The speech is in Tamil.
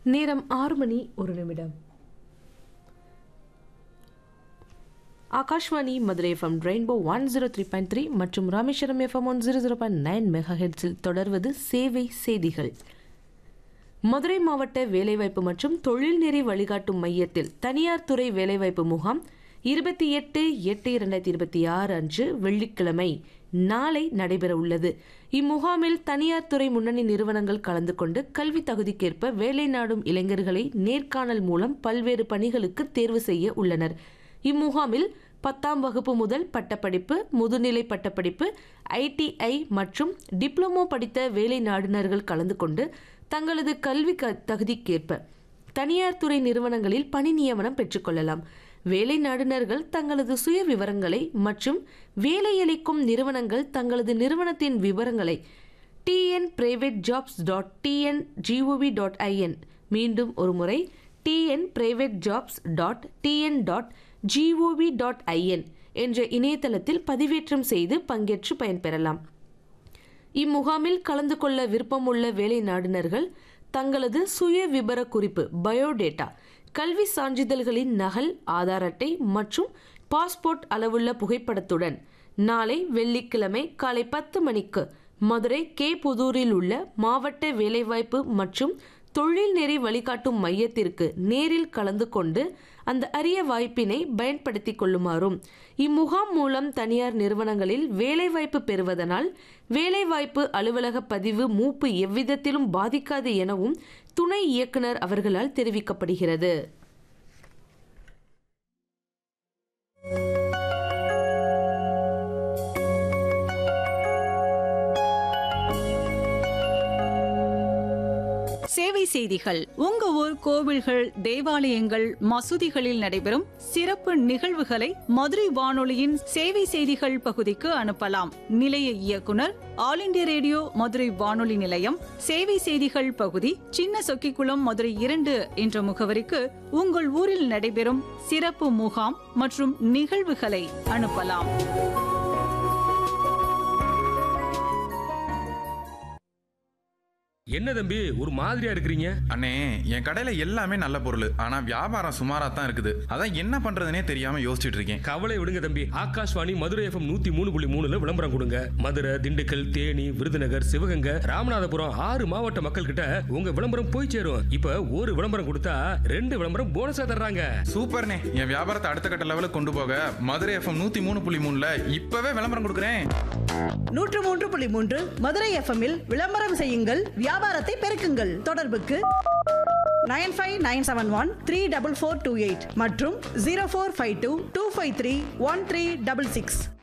நேரம் ஆறு மணி ஒரு நிமிடம் Akashvani Madurai FM rainbow one zero three point three மற்றும் Rameswaram FM one zero zero point nine mega ஹெட்ஸில் தொடர்வது சேவை செய்திகள் மதுரை மாவட்ட வேலைவாய்ப்பு மற்றும் தொழில்நெறி வழிகாட்டும் மையத்தில் தனியார் துறை வேலைவாய்ப்பு முகாம் இருபத்தி எட்டு எட்டு இரண்டாயிரத்தி இருபத்தி ஆறு அன்று வெள்ளிக்கிழமை நாளை நடைபெற உள்ளது இம்முகாமில் தனியார் துறை முன்னணி நிறுவனங்கள் கலந்து கொண்டு கல்வி தகுதிக்கேற்ப வேலை நாடும் இளைஞர்களை நேர்காணல் மூலம் பல்வேறு பணிகளுக்கு தேர்வு செய்ய உள்ளனர் இம்முகாமில் பத்தாம் வகுப்பு முதல் பட்டப்படிப்பு முதுநிலை பட்டப்படிப்பு ஐடிஐ மற்றும் டிப்ளமோ படித்த வேலை நாடுனர்கள் கலந்து கொண்டு தங்களது கல்வி க- தகுதிக்கேற்ப தனியார் துறை நிறுவனங்களில் பணி நியமனம் பெற்றுக்கொள்ளலாம் வேலை நாடுனர்கள் தங்களது சுய விவரங்களை மற்றும் வேலையளிக்கும் நிறுவனங்கள் தங்களது நிறுவனத்தின் விவரங்களை TN private jobs dot TN GOV dot IN மீண்டும் ஒரு முறை TN private jobs dot TN dot GOV dot IN என்ற இணையதளத்தில் பதிவேற்றம் செய்து பங்கேற்று பயன்பெறலாம் இம்முகாமில் கலந்து கொள்ள விருப்பமுள்ள வேலை நாடுனர்கள் தங்களது சுய விபர குறிப்பு பயோடேட்டா கல்வி சான்றிதழ்களின் நகல் ஆதார் அட்டை மற்றும் பாஸ்போர்ட் அளவுள்ள புகைப்படத்துடன் நாளை வெள்ளிக்கிழமை காலை பத்து மணிக்கு மதுரை கே புதூரில் உள்ள மாவட்ட வேலைவாய்ப்பு மற்றும் தொழில் நெறி வழிகாட்டும் மையத்திற்கு நேரில் கலந்து கொண்டு அந்த அரிய வாய்ப்பினை பயன்படுத்திக் கொள்ளுமாறும் இம்முகாம் மூலம் தனியார் நிறுவனங்களில் வேலைவாய்ப்பு பெறுவதனால் வேலைவாய்ப்பு அலுவலக பதிவு மூப்பு எவ்விதத்திலும் பாதிக்காது எனவும் துணை இயக்குனர் அவர்களால் தெரிவிக்கப்படுகிறது சேவை செய்திகள் உங்க ஊர் கோவில்கள் தேவாலயங்கள் மசூதிகளில் நடைபெறும் சிறப்பு நிகழ்வுகளை மதுரை வானொலியின் சேவை செய்திகள் பகுதிக்கு அனுப்பலாம் நிலைய இயக்குனர் ஆல் இண்டியா ரேடியோ மதுரை வானொலி நிலையம் சேவை செய்திகள் பகுதி சின்ன சொக்கிக்குளம் மதுரை இரண்டு என்ற முகவரிக்கு உங்கள் ஊரில் நடைபெறும் சிறப்பு முகாம் மற்றும் நிகழ்வுகளை அனுப்பலாம் என்ன தம்பி ஒரு மாதிரியா இருக்கிறீங்க அண்ணே என் கடையில எல்லாமே நல்ல பொருள் ஆனா வியாபாரம் சுமாரா தான் இருக்குது அதான் என்ன பண்றதுனே தெரியாம யோசிச்சுட்டு இருக்கேன் கவலை விடுங்க தம்பி ஆகாஷ்வாணி மதுரை எஃப்எம் நூத்தி மூணு புள்ளி மூணுல விளம்பரம் கொடுங்க மதுரை திண்டுக்கல் தேனி விருதுநகர் சிவகங்கை ராமநாதபுரம் ஆறு மாவட்ட மக்கள் கிட்ட உங்க விளம்பரம் போய் சேரும் இப்ப ஒரு விளம்பரம் கொடுத்தா ரெண்டு விளம்பரம் போனஸா தர்றாங்க சூப்பர்ண்ணே என் வியாபாரத்தை அடுத்த கட்ட லெவலுக்கு கொண்டு போக மதுரை எஃப்எம் நூத்தி மூணு புள்ளி மூணுல இப்பவே விளம்பரம் கொடுக்குறேன் நூற்று மூன்று புள்ளி மூன்று மதுரை எஃப்எம்மில் விளம்பரம் செய்யுங்கள் வியாபாரத்தை பெருக்குங்கள் தொடர்புக்கு nine five nine seven one three double four two eight மற்றும் zero four five two two five three one three double six